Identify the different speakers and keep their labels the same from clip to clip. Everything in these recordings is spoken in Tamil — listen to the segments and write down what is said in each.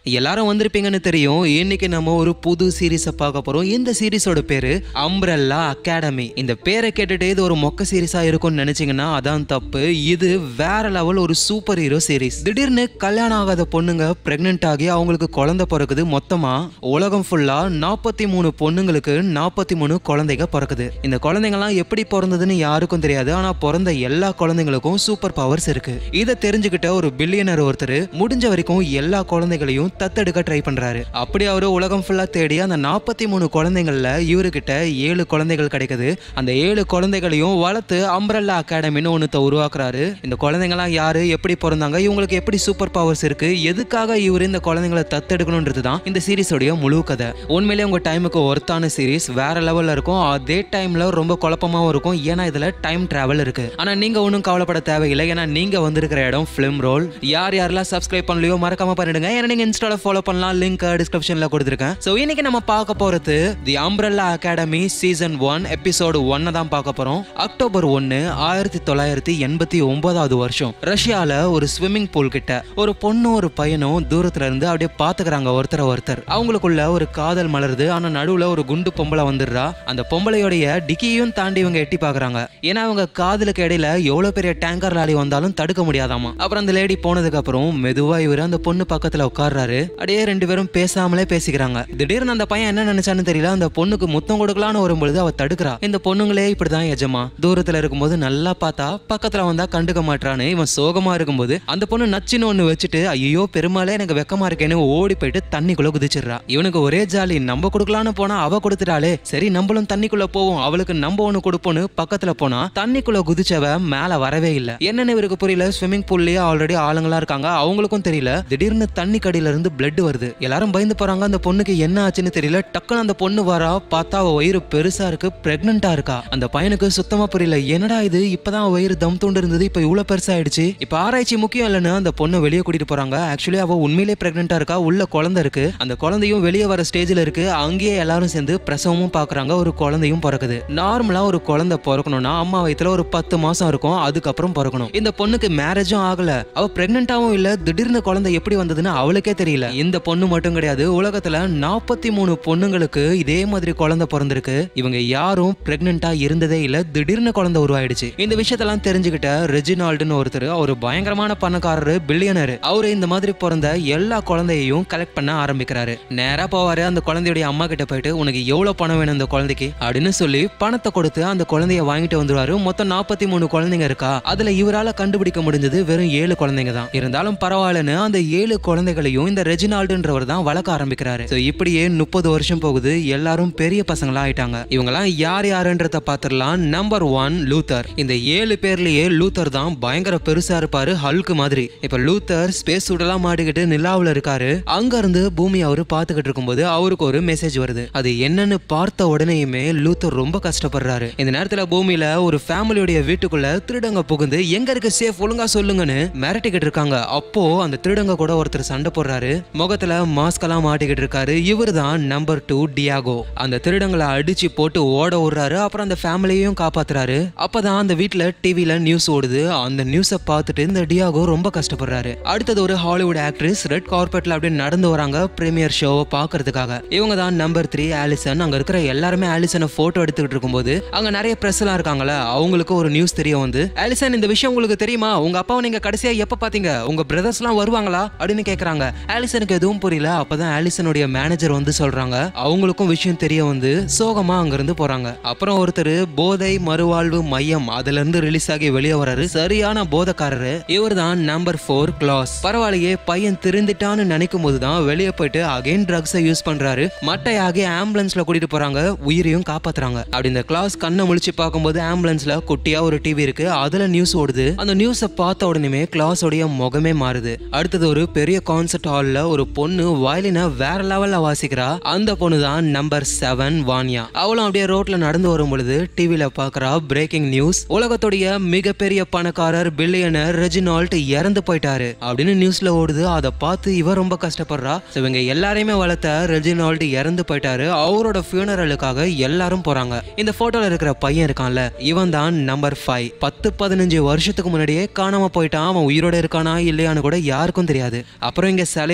Speaker 1: எல்லாரும் வந்திருப்பீங்கன்னு தெரியும் இன்னைக்கு நம்ம ஒரு புது சீரீஸை பார்க்க போறோம் இந்த சீரீஸோட பேரு அம்ப்ரெல்லா அகாடமி இந்த பேரை கேட்டுட்டு இது ஒரு மொக்க சீரீஸா இருக்கும்னு நினைச்சீங்கன்னா அதான் தப்பு இது வேற லெவல் ஒரு சூப்பர் ஹீரோ சீரீஸ் திடீர்னு கல்யாணம் ஆகாத பொண்ணுங்க பிரெக்னென்ட் ஆகி அவங்களுக்கு குழந்தை பிறக்குது மொத்தமா உலகம் ஃபுல்லா நாற்பத்தி மூணு பொண்ணுங்களுக்கு நாற்பத்தி மூணு குழந்தைங்க பிறக்குது இந்த குழந்தைங்கலாம் எப்படி பிறந்ததுன்னு யாருக்கும் தெரியாது ஆனா பிறந்த எல்லா குழந்தைங்களுக்கும் சூப்பர் பவர்ஸ் இருக்கு இதை தெரிஞ்சுக்கிட்ட ஒரு பில்லியனர் ஒருத்தர் முடிஞ்ச வரைக்கும் எல்லா குழந்தைகளையும் தத்தெடுக்க ட்ரை பண்றாரு அப்படி அவரு உலகம் ஃபுல்லா தேடி அந்த நாற்பத்தி மூணு குழந்தைங்கள்ல இவருக்கிட்ட ஏழு குழந்தைகள் கிடைக்குது அந்த ஏழு குழந்தைகளையும் வளர்த்து அம்ப்ரெல்லா அகாடமின்னு ஒன்றத்தை உருவாக்குறாரு இந்த குழந்தைங்களாம் யாரு எப்படி பிறந்தாங்க இவங்களுக்கு எப்படி சூப்பர் பவர்ஸ் இருக்கு எதுக்காக இவர் இந்த குழந்தைங்களை தத்தெடுக்கணுன்றது தான் இந்த சீரிஸோடைய முழு கதை உண்மையிலேயே உங்க டைமுக்கு ஒர்த்தான சீரிஸ் வேற லெவல்ல இருக்கும் அதே டைம்ல ரொம்ப குழப்பமாவும் இருக்கும் ஏன்னா இதுல டைம் டிராவல் இருக்கு ஆனா நீங்க ஒன்றும் கவலைப்பட தேவையில்லை ஏன்னா நீங்க வந்திருக்கிற இடம் ஃபிலிம் ரோல் யார் யாரெல்லாம் சப்ஸ்கிரைப் பண்ணலையோ மறக்காம பண்ணிடுங்க ஏன்னா நீங்க இன்ஸ்டால ஃபாலோ பண்ணலாம் லிங்க் டிஸ்கிரிப்ஷன்ல கொடுத்துருக்கேன் ஸோ இன்னைக்கு நம்ம பார்க்க போறது the umbrella academy season one episode ஒன்னை தான் பார்க்க போறோம் அக்டோபர் ஒன்னு ஆயிரத்தி தொள்ளாயிரத்தி எண்பத்தி ஒன்பதாவது வருஷம் ரஷ்யால ஒரு ஸ்விம்மிங் பூல் கிட்ட ஒரு பொண்ணும் ஒரு பையனும் தூரத்துல இருந்து அப்படியே பாத்துக்கிறாங்க ஒருத்தரை ஒருத்தர் அவங்களுக்குள்ள ஒரு காதல் மலருது ஆனா நடுவுல ஒரு குண்டு பொம்பளை வந்துடுறா அந்த பொம்பளையோடைய டிக்கியும் தாண்டி இவங்க எட்டி பாக்குறாங்க ஏன்னா அவங்க காதலுக்கு இடையில எவ்வளவு பெரிய டேங்கர் லாரி வந்தாலும் தடுக்க முடியாதாமா அப்புறம் அந்த லேடி போனதுக்கு அப்புறம் மெதுவா இவர் அந்த பொண்ணு பக்கத்துல உட்கார்றாரு அப்படியே ரெண்டு பேரும் பேசாமலே பேசிக்கிறாங்க திடீர்னு அந்த பையன் என்ன நினைச்சான்னு தெரியல அந்த பொண்ணுக்கு முத்தம் கொடுக்கலான்னு வரும்பொழுது அவ தடுக்கிறா இந்த பொண்ணுங்களே இப்படிதான் எஜமா தூரத்துல இருக்கும்போது நல்லா பார்த்தா பக்கத்துல வந்தா கண்டுக்க மாட்டான்னு இவன் சோகமா இருக்கும்போது அந்த பொண்ணு நச்சுன்னு ஒண்ணு வச்சுட்டு ஐயோ பெருமாளே எனக்கு வெக்கமா இருக்கேன்னு ஓடி போயிட்டு தண்ணிக்குள்ள குதிச்சிடுறா இவனுக்கு ஒரே ஜாலி நம்ம கொடுக்கலான்னு போனா அவ கொடுத்துட்டாளே சரி நம்மளும் தண்ணிக்குள்ள போவோம் அவளுக்கு நம்ம ஒண்ணு கொடுப்போம்னு பக்கத்துல போனா தண்ணிக்குள்ள குதிச்சவ மேல வரவே இல்ல என்னன்னு இவருக்கு புரியல ஸ்விம்மிங் பூல்லயே ஆல்ரெடி ஆளுங்களா இருக்காங்க அவங்களுக்கும் தெரியல திடீர்னு தண்ணி கடியில இருந்து பிளட் வருது எல்லாரும் பயந்து போறாங்க அந்த பொண்ணுக்கு என்ன ஆச்சுன்னு தெரியல டக்குன்னு அந்த பொண்ணு வரா பார்த்தா அவ வயிறு பெருசா இருக்கு பிரெக்னண்டா இருக்கா அந்த பையனுக்கு சுத்தமா புரியல என்னடா இது இப்பதான் அவ வயிறு தம் தூண்டு இருந்தது இப்ப இவ்வளவு பெருசா ஆயிடுச்சு இப்ப ஆராய்ச்சி முக்கியம் இல்லைன்னு அந்த பொண்ணை வெளியே கூட்டிட்டு போறாங்க ஆக்சுவலி அவ உண்மையிலே பிரெக்னண்டா இருக்கா உள்ள குழந்தை இருக்கு அந்த குழந்தையும் வெளியே வர ஸ்டேஜ்ல இருக்கு அங்கேயே எல்லாரும் சேர்ந்து பிரசவமும் பாக்குறாங்க ஒரு குழந்தையும் பிறக்குது நார்மலா ஒரு குழந்தை பிறக்கணும்னா அம்மா வயித்துல ஒரு பத்து மாசம் இருக்கும் அதுக்கப்புறம் பிறக்கணும் இந்த பொண்ணுக்கு மேரேஜும் ஆகல அவ பிரெக்னண்டாவும் இல்ல திடீர்னு குழந்தை எப்படி வந்ததுன்னு அவளுக்கே தெரியல இந்த பொண்ணு மட்டும் கிடையாது உலகத்துல நாற்பத்தி மூணு பொண்ணுங்களுக்கு இதே மாதிரி குழந்தை பிறந்திருக்கு இவங்க யாரும் பிரெக்னண்டா இருந்ததே இல்ல திடீர்னு குழந்தை உருவாயிடுச்சு இந்த விஷயத்தெல்லாம் தெரிஞ்சுக்கிட்ட ரெஜினால்டுன்னு ஒருத்தர் அவர் பயங்கரமான பணக்காரரு பில்லியனர் அவரு இந்த மாதிரி பிறந்த எல்லா குழந்தையையும் கலெக்ட் பண்ண ஆரம்பிக்கிறாரு நேரா போவாரு அந்த குழந்தையுடைய அம்மா கிட்ட போயிட்டு உனக்கு எவ்வளவு பணம் வேணும் இந்த குழந்தைக்கு அப்படின்னு சொல்லி பணத்தை கொடுத்து அந்த குழந்தைய வாங்கிட்டு வந்துருவாரு மொத்தம் நாற்பத்தி மூணு குழந்தைங்க இருக்கா அதுல இவரால கண்டுபிடிக்க முடிஞ்சது வெறும் ஏழு குழந்தைங்க தான் இருந்தாலும் பரவாயில்லன்னு அந்த ஏழு குழந்தைகளையும் இந்த ரெஜினால்டுன்றவர் தான் வளர்க்க ஆரம்பிக்கிறாரு So இப்படியே முப்பது வருஷம் போகுது எல்லாரும் பெரிய பசங்களா ஆயிட்டாங்க இவங்கெல்லாம் யார் யாருன்றத பாத்திரலாம் நம்பர் ஒன் லூத்தர் இந்த ஏழு பேர்லயே லூத்தர் தான் பயங்கர பெருசா இருப்பாரு ஹல்க் மாதிரி இப்ப லூத்தர் ஸ்பேஸ் சூடெல்லாம் மாட்டிக்கிட்டு நிலாவுல இருக்காரு அங்க இருந்து பூமி அவரு பாத்துக்கிட்டு இருக்கும்போது அவருக்கு ஒரு மெசேஜ் வருது அது என்னன்னு பார்த்த உடனேயுமே லூத்தர் ரொம்ப கஷ்டப்படுறாரு இந்த நேரத்துல பூமியில ஒரு ஃபேமிலியோடைய வீட்டுக்குள்ள திருடங்க புகுந்து எங்க இருக்கு சேஃப் ஒழுங்கா சொல்லுங்கன்னு மிரட்டிக்கிட்டு இருக்காங்க அப்போ அந்த திருடங்க கூட ஒருத்தர் சண்டை போடுறாரு முகத்துல மாஸ்க் எல்லாம் மாட்டிக்கிட்டு இருக்காரு இவர் தான் நம்பர் டூ டியாகோ அந்த திருடங்களை அடிச்சு போட்டு ஓட விடுறாரு அப்புறம் அந்த ஃபேமிலியையும் காப்பாத்துறாரு அப்பதான் அந்த வீட்ல டிவில நியூஸ் ஓடுது அந்த நியூஸை பார்த்துட்டு இந்த டியாகோ ரொம்ப கஷ்டப்படுறாரு அடுத்தது ஒரு ஹாலிவுட் ஆக்ட்ரஸ் ரெட் கார்பெட்ல அப்படியே நடந்து வராங்க பிரீமியர் ஷோவை பார்க்கறதுக்காக இவங்க தான் நம்பர் த்ரீ ஆலிசன் அங்க இருக்கிற எல்லாருமே ஆலிசனை போட்டோ எடுத்துக்கிட்டு இருக்கும்போது அங்க நிறைய பிரஸ் எல்லாம் இருக்காங்கல்ல அவங்களுக்கு ஒரு நியூஸ் தெரிய வந்து ஆலிசன் இந்த விஷயம் உங்களுக்கு தெரியுமா உங்க அப்பாவை நீங்க கடைசியா எப்ப பாத்தீங்க உங்க பிரதர்ஸ் எல்லாம் வருவாங்களா அப்படின்னு கேக்குறாங்க ஆலிசனுக்கு எதுவும் புரியல அப்பதான் ஆலிசனுடைய மேனேஜர் வந்து சொல்றாங்க அவங்களுக்கும் விஷயம் தெரிய வந்து சோகமா அங்க இருந்து போறாங்க அப்புறம் ஒருத்தர் போதை மறுவாழ்வு மையம் அதுல இருந்து ரிலீஸ் ஆகி வெளியே வராரு சரியான போதைக்காரரு இவர் தான் நம்பர் ஃபோர் கிளாஸ் பரவாயில்லையே பையன் திருந்திட்டான்னு நினைக்கும் போது தான் வெளியே போயிட்டு அகைன் ட்ரக்ஸை யூஸ் பண்றாரு மட்டையாகி ஆம்புலன்ஸ்ல கூட்டிட்டு போறாங்க உயிரையும் காப்பாத்துறாங்க அப்படி இந்த கிளாஸ் கண்ணை முழிச்சு பார்க்கும்போது ஆம்புலன்ஸ்ல குட்டியா ஒரு டிவி இருக்கு அதுல நியூஸ் ஓடுது அந்த நியூஸை பார்த்த உடனே கிளாஸோடைய முகமே மாறுது அடுத்தது ஒரு பெரிய கான்சர்ட் ஹால்ல ஒரு பொண்ணு வயலினை வேற லெவல்ல வாசிக்கிறா அந்த பொண்ணு தான் நம்பர் செவன் வானியா அவளும் அப்படியே ரோட்ல நடந்து வரும் பொழுது டிவில பாக்குறா பிரேக்கிங் நியூஸ் உலகத்துடைய மிகப்பெரிய பணக்காரர் பில்லியனர் ரெஜினால்ட் இறந்து போயிட்டாரு அப்படின்னு நியூஸ்ல ஓடுது அதை பார்த்து இவ ரொம்ப கஷ்டப்படுறா So இவங்க எல்லாரையுமே வளர்த்த ரெஜினால்ட் இறந்து போயிட்டாரு அவரோட ஃபியூனரலுக்காக எல்லாரும் போறாங்க இந்த போட்டோல இருக்கிற பையன் இருக்கான்ல இவன் தான் நம்பர் ஃபைவ் பத்து பதினஞ்சு வருஷத்துக்கு முன்னாடியே காணாம போயிட்டான் அவன் உயிரோட இருக்கானா இல்லையான்னு கூட யாருக்கும் தெரியாது அப்புறம் இங்க சிலைய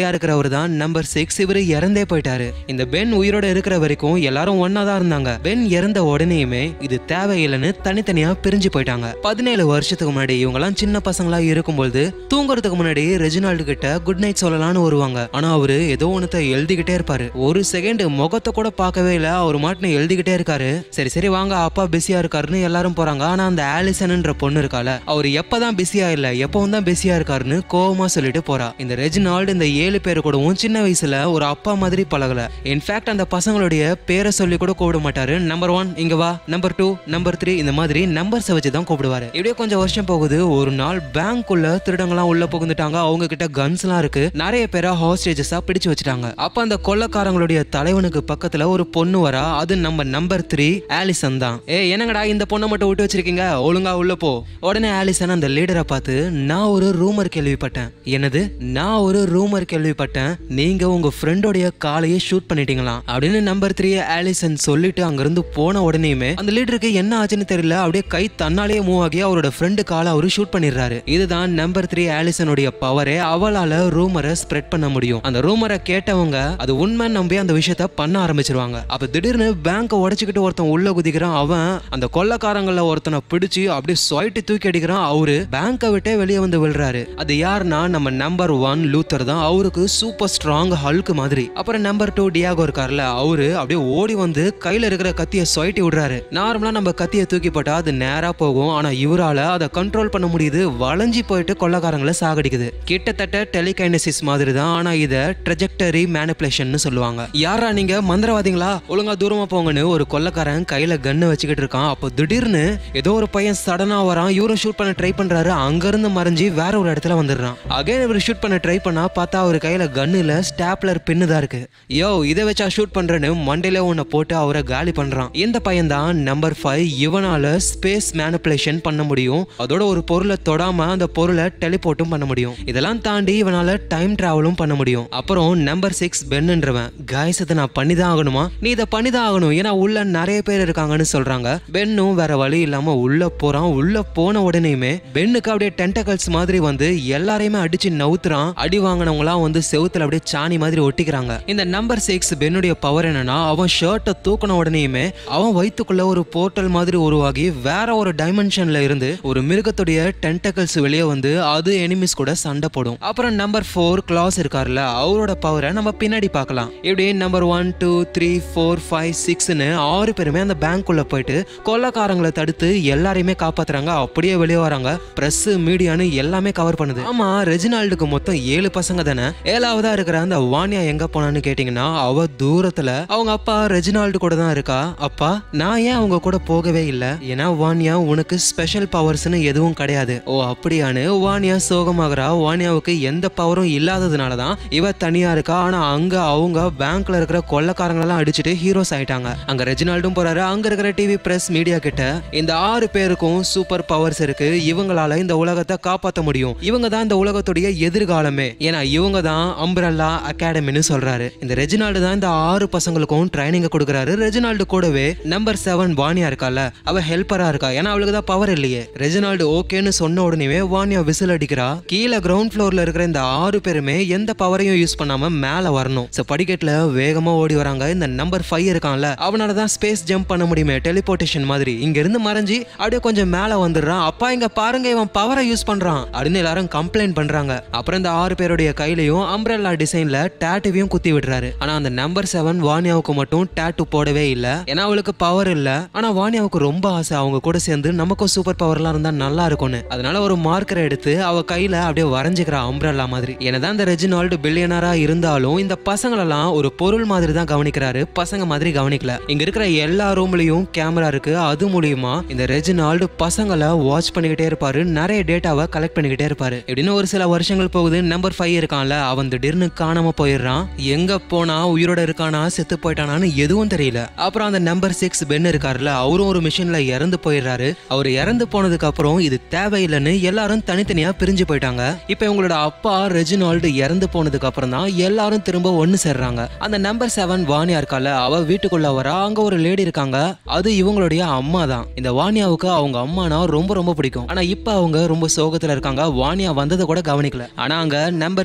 Speaker 1: கவலையா இருக்கிறவர் தான் நம்பர் சிக்ஸ் இவரு இறந்தே போயிட்டாரு இந்த பென் உயிரோட இருக்கிற வரைக்கும் எல்லாரும் ஒன்னா தான் இருந்தாங்க பென் இறந்த உடனேயுமே இது தேவையில்லைன்னு தனித்தனியா பிரிஞ்சு போயிட்டாங்க பதினேழு வருஷத்துக்கு முன்னாடி இவங்கெல்லாம் சின்ன பசங்களா இருக்கும்போது தூங்குறதுக்கு முன்னாடி ரெஜினால்டு கிட்ட குட் நைட் சொல்லலாம்னு வருவாங்க ஆனா அவரு ஏதோ ஒன்னத்தை எழுதிக்கிட்டே இருப்பாரு ஒரு செகண்ட் முகத்தை கூட பார்க்கவே இல்ல அவர் மாட்டுன்னு எழுதிக்கிட்டே இருக்காரு சரி சரி வாங்க அப்பா பிஸியா இருக்காருன்னு எல்லாரும் போறாங்க ஆனா அந்த ஆலிசன்ன்ற பொண்ணு இருக்கால அவர் எப்பதான் பிஸியா இல்ல எப்பவும் தான் பிஸியா இருக்காருன்னு கோவமா சொல்லிட்டு போறா இந்த ரெஜினால்டு இந்த ஏழு பேர் கூடவும் சின்ன வயசுல ஒரு அப்பா மாதிரி பழகல இன்ஃபேக்ட் அந்த பசங்களுடைய பேரை சொல்லி கூட கூப்பிட மாட்டாரு நம்பர் ஒன் இங்க வா நம்பர் டூ நம்பர் த்ரீ இந்த மாதிரி நம்பர்ஸை வச்சு தான் கூப்பிடுவாரு இப்படியே கொஞ்சம் வருஷம் போகுது ஒரு நாள் பேங்க்குள்ள திருடங்களாம் உள்ள புகுந்துட்டாங்க அவங்க கிட்ட கன்ஸ்லாம் இருக்கு நிறைய பேரை ஹாஸ்டேஜஸா பிடிச்சு வச்சுட்டாங்க அப்ப அந்த கொள்ளக்காரங்களுடைய தலைவனுக்கு பக்கத்துல ஒரு பொண்ணு வரா அது நம்ம நம்பர் த்ரீ ஆலிசன் தான் ஏ என்னங்கடா இந்த பொண்ணை மட்டும் விட்டு வச்சிருக்கீங்க ஒழுங்கா உள்ள போ உடனே ஆலிசன் அந்த லீடரை பார்த்து நான் ஒரு ரூமர் கேள்விப்பட்டேன் என்னது நான் ஒரு ரூமர் கேள்விப்பட்டேன் நீங்க உங்க ஃப்ரெண்டோடைய காலையை ஷூட் பண்ணிட்டீங்களாம் அப்படின்னு நம்பர் த்ரீ ஆலிசன் சொல்லிட்டு அங்கிருந்து போன உடனேயுமே அந்த லீடருக்கு என்ன ஆச்சுன்னு தெரியல அப்படியே கை தன்னாலேயே மூவ் ஆகி அவரோட ஃப்ரெண்டு காலை அவரு ஷூட் பண்ணிடுறாரு இதுதான் நம்பர் த்ரீ ஆலிசனுடைய பவரே அவளால ரூமரை ஸ்ப்ரெட் பண்ண முடியும் அந்த ரூமரை கேட்டவங்க அது உண்மை நம்பி அந்த விஷயத்த பண்ண ஆரம்பிச்சிருவாங்க அப்ப திடீர்னு பேங்க உடைச்சுக்கிட்டு ஒருத்தன் உள்ள குதிக்கிறான் அவன் அந்த கொள்ளக்காரங்கள ஒருத்தனை பிடிச்சு அப்படியே சொயிட்டு தூக்கி அடிக்கிறான் அவரு பேங்கை விட்டே வெளியே வந்து விழுறாரு அது யாருன்னா நம்ம நம்பர் ஒன் லூத்தர் தான் அவருக்கு சூப்பர் ஸ்ட்ராங் ஹல்க் மாதிரி அப்புறம் நம்பர் டூ டியாகோ இருக்கார்ல அவரு அப்படியே ஓடி வந்து கையில இருக்கிற கத்திய சொயிட்டி விடுறாரு நார்மலா நம்ம கத்திய தூக்கி போட்டா அது நேரா போகும் ஆனா இவரால அதை கண்ட்ரோல் பண்ண முடியுது வளைஞ்சி போயிட்டு கொள்ளக்காரங்களை சாகடிக்குது கிட்டத்தட்ட டெலிகைனசிஸ் மாதிரி தான் ஆனா இத ட்ரெஜெக்டரி மேனிப்புலேஷன் சொல்லுவாங்க யாரா நீங்க மந்திரவாதிங்களா ஒழுங்கா தூரமா போங்கன்னு ஒரு கொள்ளக்காரன் கையில கன்னு வச்சுக்கிட்டு இருக்கான் அப்போ திடீர்னு ஏதோ ஒரு பையன் சடனா வரான் இவரும் ஷூட் பண்ண ட்ரை பண்றாரு அங்க இருந்து மறைஞ்சு வேற ஒரு இடத்துல வந்துடுறான் அகைன் இவர் ஷூட் பண்ண ட்ரை பண்ணா பார்த்தா அவர் கையில கன்னுல ஸ்டாப்லர் பின்னு தான் இருக்கு யோ இதை வச்சா ஷூட் பண்றேன்னு மண்டையில ஒன்ன போட்டு அவரை காலி பண்றான் இந்த பையன் தான் நம்பர் ஃபைவ் இவனால ஸ்பேஸ் மேனிப்புலேஷன் பண்ண முடியும் அதோட ஒரு பொருளை தொடாம அந்த பொருளை டெலிபோர்ட்டும் பண்ண முடியும் இதெல்லாம் தாண்டி இவனால டைம் டிராவலும் பண்ண முடியும் அப்புறம் நம்பர் சிக்ஸ் பென்ன்றவன் காய்ஸ் இதை நான் பண்ணி தான் ஆகணுமா நீ இதை பண்ணி தான் ஆகணும் ஏன்னா உள்ள நிறைய பேர் இருக்காங்கன்னு சொல்றாங்க பென்னும் வேற வழி இல்லாம உள்ள போறான் உள்ள போன உடனேயுமே பென்னுக்கு அப்படியே டென்டகல்ஸ் மாதிரி வந்து எல்லாரையுமே அடிச்சு நவுத்துறான் அடி வாங்கினவங்களாம் வந்து செவுத்துல அப்படியே சாணி மாதிரி ஒட்டிக்கிறாங்க இந்த நம்பர் சிக்ஸ் பென்னுடைய பவர் என்னன்னா அவன் ஷர்ட்டை தூக்கின உடனேயுமே அவன் வயித்துக்குள்ள ஒரு போர்ட்டல் மாதிரி உருவாகி வேற ஒரு டைமென்ஷன்ல இருந்து ஒரு மிருகத்துடைய டென்டகல்ஸ் வெளியே வந்து அது எனிமிஸ் கூட சண்டை போடும் அப்புறம் நம்பர் ஃபோர் கிளாஸ் இருக்கார்ல அவரோட பவரை நம்ம பின்னாடி பார்க்கலாம் இப்படி number one two three four five சிக்ஸ்னு ஆறு பேருமே அந்த பேங்க்குள்ள போயிட்டு கொள்ளக்காரங்களை தடுத்து எல்லாரையுமே காப்பாத்துறாங்க அப்படியே வெளியே வராங்க பிரஸ் மீடியான்னு எல்லாமே கவர் பண்ணுது ஆமா ரெஜினால்டுக்கு மொத்தம் ஏழு பசங்க தானே ஏழாவதா இருக்கிற அந்த வானியா எங்க போனான்னு கேட்டீங்கன்னா அவ தூரத்துல அவங்க அப்பா ரெஜினால்டு கூட தான் இருக்கா அப்பா நான் ஏன் அவங்க கூட போகவே இல்ல ஏன்னா வானியா உனக்கு ஸ்பெஷல் பவர்ஸ்னு எதுவும் கிடையாது ஓ அப்படியான்னு வானியா சோகமாகறா வானியாவுக்கு எந்த பவரும் இல்லாததுனால தான் இவ தனியா இருக்கா ஆனா அங்க அவங்க பேங்க்ல இருக்கிற கொள்ளக்காரங்களெல்லாம் அடிச்சுட்டு ஹீரோஸ் ஆயிட்டாங்க அங்க ரெஜினால்டும் போறாரு அங்க இருக்கிற டிவி பிரஸ் மீடியா கிட்ட இந்த ஆறு பேருக்கும் சூப்பர் பவர்ஸ் இருக்கு இவங்களால இந்த உலகத்தை காப்பாத்த முடியும் இவங்க தான் இந்த உலகத்துடைய எதிர்காலமே ஏன்னா இவங்க தான் அம்பரல்லா அகாடமின்னு சொல்றாரு இந்த ரெஜினால்டு தான் இந்த ஆறு பசங்களுக்கும் ட்ரைனிங் கொடுக்குறாரு ரெஜினால்டு கூடவே நம்பர் செவன் வானியா இருக்கால அவ ஹெல்ப்பரா இருக்கா ஏன்னா அவளுக்கு தான் பவர் இல்லையே ரெஜினால்டு ஓகேன்னு சொன்ன உடனே வானியா விசில் அடிக்கிறா கீழே கிரவுண்ட் ஃப்ளோர்ல இருக்கிற இந்த ஆறு பேருமே எந்த பவரையும் யூஸ் பண்ணாம மேல வரணும் சோ படிக்கட்டுல வேகமா ஓடி வராங்க இந்த நம்பர் ஃபைவ் இருக்கான்ல அவனால தான் ஸ்பேஸ் ஜம்ப் பண்ண முடியுமே டெலிபோர்டேஷன் மாதிரி இங்க இருந்து மறைஞ்சு அப்படியே கொஞ்சம் மேல வந்துடுறான் அப்பா இங்க பாருங்க இவன் பவரை யூஸ் பண்றான் அப்படின்னு எல்லாரும் கம்ப்ளைண்ட் பண்றாங்க அப்புறம் இந்த ஆறு பேருடைய கையிலயும் அம்ப்ரெல்லா டிசைன்ல டேட்டுவையும் குத்தி விடுறாரு ஆனா அந்த நம்பர் செவன் வானியாவுக்கு மட்டும் டேட்டு போடவே இல்ல ஏன்னா அவளுக்கு பவர் இல்ல ஆனா வானியாவுக்கு ரொம்ப ஆசை அவங்க கூட சேர்ந்து நமக்கும் சூப்பர் பவர்லாம் இருந்தா நல்லா இருக்கும்னு அதனால ஒரு மார்க்கரை எடுத்து அவ கையில அப்படியே வரைஞ்சுக்கிறா அம்ப்ரெல்லா மாதிரி என்னதான் இந்த ரெஜினால்டு பில்லியனரா இருந்தாலும் இந்த பசங்களெல்லாம் ஒரு பொருள் மாதிரி தான் கவனிக்கிறாரு பசங்க மாதிரி கவனிக்கல இங்க இருக்கிற எல்லா ரூம்லயும் கேமரா இருக்கு அது மூலியமா இந்த ரெஜினால்டு பசங்களை வாட்ச் பண்ணிக்கிட்டே இருப்பாரு நிறைய டேட்டாவை கலெக்ட் பண்ணிக்கிட்டே இருப்பாரு இப்படின்னு ஒரு சில வருஷங்கள் போகுது நம்பர் ஃபைவ் இருக்கான்ல அவன் திடீர்னு காணாம போயிடுறான் எங்க போனா உயிரோட இருக்கானா செத்து போயிட்டானான்னு எதுவும் தெரியல அப்புறம் அந்த நம்பர் சிக்ஸ் பென் இருக்காருல்ல அவரும் ஒரு மிஷின்ல இறந்து போயிடுறாரு அவர் இறந்து போனதுக்கு அப்புறம் இது தேவையில்லைன்னு எல்லாரும் தனித்தனியா பிரிஞ்சு போயிட்டாங்க இப்போ இவங்களோட அப்பா ரெஜினால்டு இறந்து போனதுக்கு அப்புறம் தான் எல்லாரும் திரும்ப ஒன்னு சேர்றாங்க அந்த நம்பர் செவன் வானியா இருக்கால அவ வீட்டுக்குள்ள வரா அங்க ஒரு லேடி இருக்காங்க அது இவங்களுடைய அம்மா தான் இந்த வானியாவுக்கு அவங்க அம்மானா ரொம்ப ரொம்ப பிடிக்கும் ஆனா இப்ப அவங்க ரொம்ப சோகத்துல இருக்காங்க வானியா வந்ததை கூட கவனிக்கல ஆனா அங்க நம்பர் த்ரீ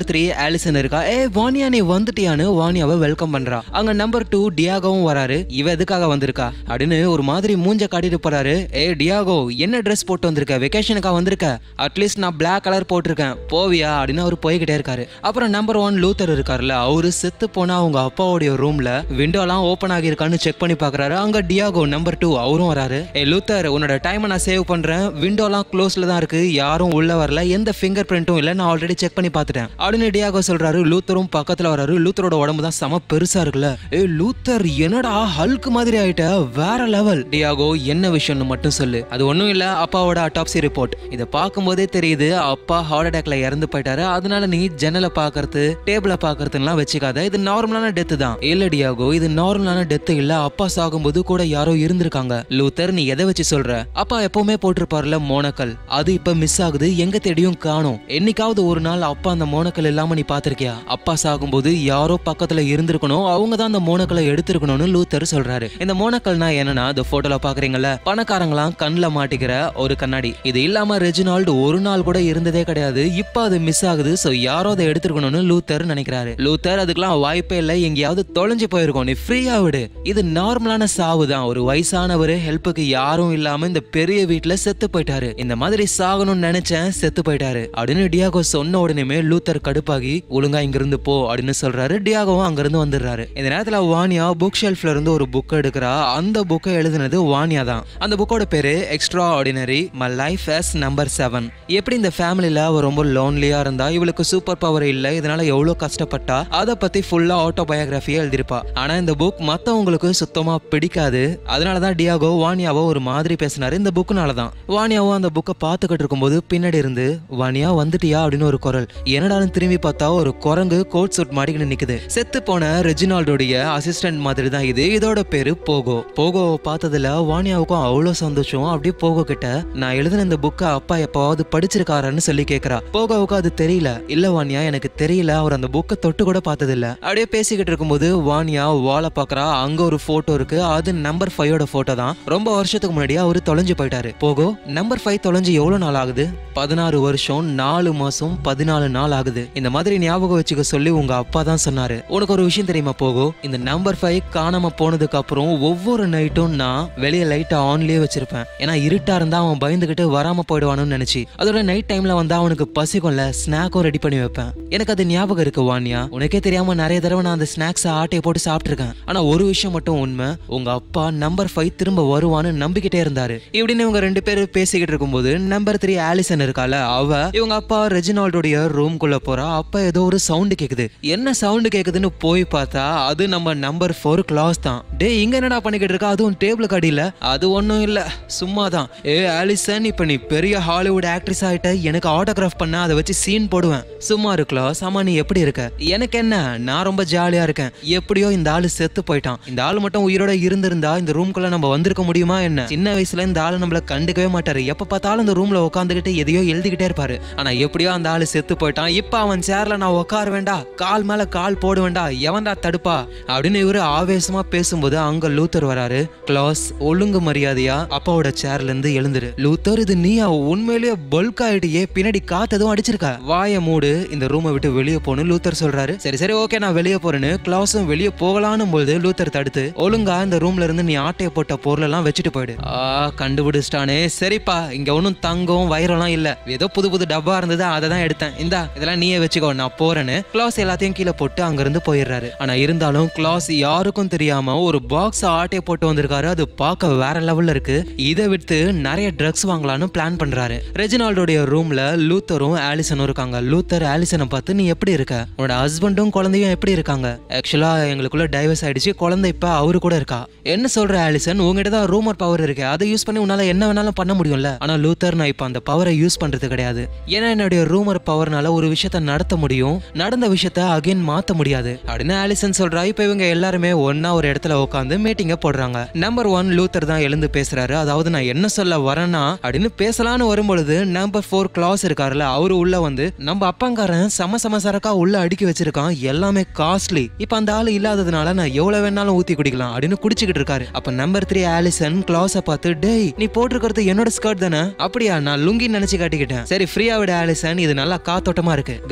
Speaker 1: ஆலிசன் இருக்கா ஏ வானியா நீ வந்துட்டியான்னு வானியாவை வெல்கம் பண்றா அங்க நம்பர் டூ டியாகோவும் வராரு இவ எதுக்காக வந்திருக்கா அப்படின்னு ஒரு மாதிரி மூஞ்ச காட்டிட்டு போறாரு ஏ டியாகோ என்ன ட்ரெஸ் போட்டு வந்திருக்க வெக்கேஷனுக்கா வந்திருக்க அட்லீஸ்ட் நான் Black கலர் போட்டிருக்கேன் போவியா அப்படின்னு அவர் போய்கிட்டே இருக்காரு அப்புறம் நம்பர் ஒன் லூத்தர் இருக்காருல்ல அவரு செத்து போனா அவங்க அப்பாவுடைய ரூம்ல விண்டோலாம் ஓப்பன் ஆகியிருக்கான்னு செக் பண்ணி பாக்குறாரு அங்க டியாகோ நம்பர் டூ அவரும் வராரு ஏ லூத்தர் உன்னோட டைமை நான் சேவ் பண்றேன் விண்டோலாம் க்ளோஸ்ல தான் இருக்கு யாரும் உள்ள வரல எந்த ஃபிங்கர் பிரிண்ட்டும் இல்ல நான் ஆல்ரெடி செக் பண்ணி பார்த்துட்டேன் அப்படின்னு டியாகோ சொல்றாரு லூத்தரும் பக்கத்துல வராரு லூத்தரோட உடம்பு தான் செம பெருசா இருக்குல்ல ஏ லூத்தர் என்னடா ஹல்க் மாதிரி ஆயிட்ட வேற லெவல் டியாகோ என்ன விஷயம்னு மட்டும் சொல்லு அது ஒண்ணும் இல்ல அப்பாவோட அட்டாப்சி ரிப்போர்ட் இதை பார்க்கும்போதே தெரியுது அப்பா ஹார்ட் அட்டாக்ல இறந்து போயிட்டாரு அதனால நீ ஜன்னலை பாக்குறது டேபிளை பாக்குறதுலாம் வச்சுக்காத இது நார்மலான டெத்து தான் இல்ல டியாகோ இது நார்மலான டெத்து இல்ல அப்பா சாகும்போது கூட யாரோ இருந்திருக்காங்க லூத்தர் நீ எதை வச்சு சொல்ற அப்பா எப்பவுமே போட்டிருப்பார்ல மோனக்கல் அது இப்ப மிஸ் ஆகுது எங்க தேடியும் காணோம் என்னைக்காவது ஒரு நாள் அப்பா அந்த மோனக்கல் இல்லாம நீ பாத்திருக்கியா அப்பா சாகும்போது யாரோ பக்கத்துல இருந்திருக்கணும் அவங்க தான் அந்த மோனக்கலை எடுத்திருக்கணும்னு லூத்தர் சொல்றாரு இந்த மோனக்கல்னா என்னன்னா இந்த போட்டோல பாக்குறீங்கல்ல பணக்காரங்களாம் கண்ணுல மாட்டிக்கிற ஒரு கண்ணாடி இது இல்லாம ரெஜினால்டு ஒரு நாள் கூட இருந்ததே கிடையாது இப்ப அது மிஸ் ஆகுது சோ யாரோ அதை எடுத்திருக்கணும்னு லூத்தர் நினைக்கிறாரு லூத்தர் அதுக்கெல்லாம் வாய்ப்பே இல்லை எங்கேயாவது தொலைஞ்சு போயிருக்கும் நீ ஃப்ரீயா விடு இது நார்மலான சாவு தான் ஒரு வயசானவர் ஹெல்ப்புக்கு யாரும் இல்லாம இந்த பெரிய வீட்டுல செத்து போயிட்டாரு இந்த மாதிரி சாகணும்னு நினைச்சேன் செத்து போயிட்டாரு அப்படின்னு டியாகோ சொன்ன உடனே லூத்தர் கடுப்பாகி ஒழுங்கா இங்கிருந்து போ அப்படின்னு சொல்றாரு டியாகோவும் அங்கிருந்து வந்துடுறாரு இந்த நேரத்துல வானியா புக் ஷெல்ஃப்ல இருந்து ஒரு புக் எடுக்கிறா அந்த புக்கை எழுதுனது வானியா தான் அந்த புக்கோட பேரு extraordinary my life as number seven எப்படி இந்த ஃபேமிலியில அவ ரொம்ப லோன்லியா இருந்தா இவளுக்கு சூப்பர் பவர் இல்ல இதனால எவ்வளவு கஷ்டப்பட்டா அதை பத்தி ஃபுல்லா ஆட்டோபயோகிராஃபியா எழுதியிருப்பா ஆனா இந்த புக் மத்தவங்களுக்கு சுத்தமா பிடிக்காது அதனாலதான் டியாகோ வானியாவோ ஒரு மாதிரி பேசினாரு இந்த புக்குனால தான் வானியாவோ அந்த புக்கை பார்த்துக்கிட்டு இருக்கும்போது பின்னாடி இருந்து வானியா வந்துட்டியா அப்படின்னு ஒரு குரல் என்னடான்னு திரும்பி பார்த்தா ஒரு குரங்கு கோட் சூட் மாட்டிக்கிட்டு நிக்குது செத்து போன ரெஜினால்டோடைய அசிஸ்டன்ட் மாதிரி தான் இது இதோட பேரு போகோ போகோவை பார்த்ததுல வானியாவுக்கும் அவ்வளோ சந்தோஷம் அப்படியே போகோ கிட்ட நான் எழுதின இந்த புக்கை அப்பா எப்பவாவது படிச்சிருக்காரான்னு சொல்லி கேட்கறா போகோவுக்கு அது தெரியல இல்ல வானியா எனக்கு தெரியல அவர் அந்த புக்கை தொட்டு கூட பார்த்ததில்ல அப்படியே பேசிக்கிட்டு இருக்கும்போது வானியா வாழை பார்க்கறா அங்க ஒரு போட்டோ இருக்கு அது நம்பர் ஃபைவோட போட்டோ தான் ரொம்ப வருஷத்துக்கு முன்னாடியே அவரு தொலைஞ்சு போயிட்டாரு போகோ நம்பர் ஃபைவ் தொலைஞ்சு எவ்வளவு நாள் ஆகுது பதினாறு வருஷம் நாலு மாசம் பதினாலு நாள் ஆகுது இந்த மாதிரி ஞாபகம் வச்சுக்க சொல்லி உங்க அப்பா தான் சொன்னாரு உனக்கு ஒரு விஷயம் தெரியுமா போகோ இந்த நம்பர் ஃபைவ் காணாம போனதுக்கு அப்புறம் ஒவ்வொரு நைட்டும் நான் வெளியே லைட்டை ஆன்லயே வச்சிருப்பேன் ஏன்னா இருட்டா இருந்தா அவன் பயந்துகிட்டு வராம போயிடுவானுன்னு நினைச்சு அதோட நைட் டைம்ல வந்தா அவனுக்கு பசிக்கும்ல ஸ்நாக்கும் ரெடி பண்ணி வைப்பேன் எனக்கு அது ஞாபகம் இருக்கு வாணியா உனக்கே தெரியாம நிறைய தடவை நான் அந்த ஸ்நாக்ஸ் ஆட்டையை போட்டு சாப்பிட்டிருக்கேன் ஆனா ஒரு விஷயம் மட்டும் உண்மை உங்க அப்பா நம்பர் ஃபைவ் திரும்ப வருவான்னு நம்பிக்கிட்டே இருந்தாரு இப்படின்னு இவங்க ரெண்டு பேரும் பேசிக்கிட்டு இருக்கும்போது நம்பர் த்ரீ ஆலிசன் இருக்கால அவ இவங்க அப்பா ரெஜினால்டோடைய ரூம்குள்ள போறா அப்ப ஏதோ ஒரு சவுண்டு கேக்குது என்ன சவுண்டு கேக்குதுன்னு போய் பார்த்தா அது நம்ம நம்பர் ஃபோர் கிளாஸ் தான் டே இங்க என்னடா பண்ணிக்கிட்டு இருக்கா அதுவும் டேபிள் அடியில அது ஒண்ணும் இல்ல சும்மா தான் ஏ ஆலிசன் இப்ப நீ பெரிய ஹாலிவுட் ஆக்ட்ரஸ் ஆயிட்ட எனக்கு ஆட்டோகிராஃப் பண்ண அதை வச்சு சீன் போடுவேன் சும்மா இரு கிளாஸ் ஆமா நீ எப்படி இருக்க எனக்கு என்ன நான் ரொம்ப ஜாலியா இருக்கேன் எப்படியோ இந்த ஆளு செத்து போயிட்டான் இந்த ஆளு மட்டும் உயிரோட இருந்திருந்தா இந்த ரூம்குள்ள நம்ம வந்திருக்க முடியுமா என்ன சின்ன வயசுல இந்த ஆளு நம்மள கண்டுக்கவே மாட்டாரு எப்ப பார்த்தாலும் இந்த ரூம்ல உட்காந்துக்கிட்டு எதையோ எழுதிக்கிட்டே இருப்பாரு ஆனா எப்படியோ அந்த ஆளு செத்து போயிட்டான் இப்ப அவன் சேர்ல நான் உட்கார வேண்டா கால் மேல கால் போட வேண்டா எவன்டா தடுப்பா அப்படின்னு இவரு ஆவேசமா பேசும்போது அங்க லூத்தர் வராரு கிளாஸ் ஒழுங்கு மரியாதையா அப்பாவோட சேர்ல இருந்து எழுந்துரு லூத்தர் இது நீ உண்மையிலேயே பல்க் ஆயிட்டியே பின்னாடி காத்ததும் அடிச்சிருக்க வாய மூடு இந்த ரூமை விட்டு வெளியே போன்னு லூத்தர் சொல்றாரு சரி சரி ஓகே நான் வெளியே போறேன்னு கிளாஸும் வெளியே போகலான்னு போது லூத்தர் தடுத்து ஒழுங்கா இந்த ரூம்ல இருந்து நீ ஆட்டைய போட்ட பொருள் எல்லாம் வச்சுட்டு போயிடு ஆ கண்டுபிடிச்சிட்டானே சரிப்பா இங்க ஒன்றும் தங்கம் வைரம்லாம் இல்ல ஏதோ புது புது டப்பா இருந்தது அதை தான் எடுத்தேன் இந்தா இதெல்லாம் நீயே வச்சுக்கோ நான் போறேன்னு கிளாஸ் எல்லாத்தையும் கீழே போட்டு அங்கிருந்து போயிடுறாரு ஆனா இருந்தாலும் கிளாஸ் யாருக்கும் தெரியாம ஒரு பாக்ஸ் ஆட்டைய போட்டு வந்திருக்காரு அது பார்க்க வேற லெவல்ல இருக்கு இதை விட்டு நிறைய ட்ரக்ஸ் வாங்கலாம்னு பிளான் பண்றாரு ரெஜினால்டோடைய ரூம்ல லூத்தரும் ஆலிசனும் இருக்காங்க லூத்தர் ஆலிசனை பார்த்து நீ எப்படி இருக்க உன்னோட ஹஸ்பண்டும் குழந்தையும் எப்படி இருக்காங்க ஆக்சுவலா எங்களுக்குள்ள டைவர்ஸ் ஆயிடுச்சு குழந்தை இப்ப அவரு கூட இருக்கா என்ன சொல்ற ஆலிசன் உங்ககிட்ட தான் ரூமர் பவர் இருக்கு அதை யூஸ் பண்ணி உன்னால என்ன வேணாலும் பண்ண முடியும்ல ஆனா லூத்தர் நான் இப்ப அந்த பவரை யூஸ் பண்றது கிடையாது ஏன்னா என்னுடைய ரூமர் பவர்னால ஒரு விஷயத்த நடத்த முடியும் நடந்த விஷயத்த அகைன் மாத்த முடியாது அப்படின்னு ஆலிசன் சொல்றா இப்ப இவங்க எல்லாருமே ஒன்னா ஒரு இடத்துல உட்காந்து மீட்டிங்க போடுறாங்க நம்பர் ஒன் லூத்தர் தான் எழுந்து பேசுறாரு அதாவது நான் என்ன சொல்ல வரேன்னா அப்படின்னு பேசலான்னு வரும்பொழுது நம்பர் ஃபோர் கிளாஸ் இருக்காருல்ல அவரு உள்ள வந்து நம்ம அப்பாங்காரன் சம சம சரக்கா உள்ள அடுக்கி வச்சிருக்கான் எல்லாமே காஸ்ட்லி இப்ப அந்த ஆளு இல்லாததுனால நான் எவ்வளவு வேணாலும் ஊத்தி குடிக்கலாம் அப்படின்னு குடிச்சுக்கிட்டு இருக்காரு அப்ப நம்பர் த்ரீ ஆலிசன் கிளாஸ பார்த்து டேய் நீ போட்டிருக்கிறது என்னோட ஸ்கர்ட் தானே அப்படியா நான் லுங்கி நினைச்சு காட்டிக்கிட்டேன் சரி ஃப்ரீயா விட ஆலிசன் இது நல்லா காத்தோட்டமா இருக்கு காய்ஸ் நான்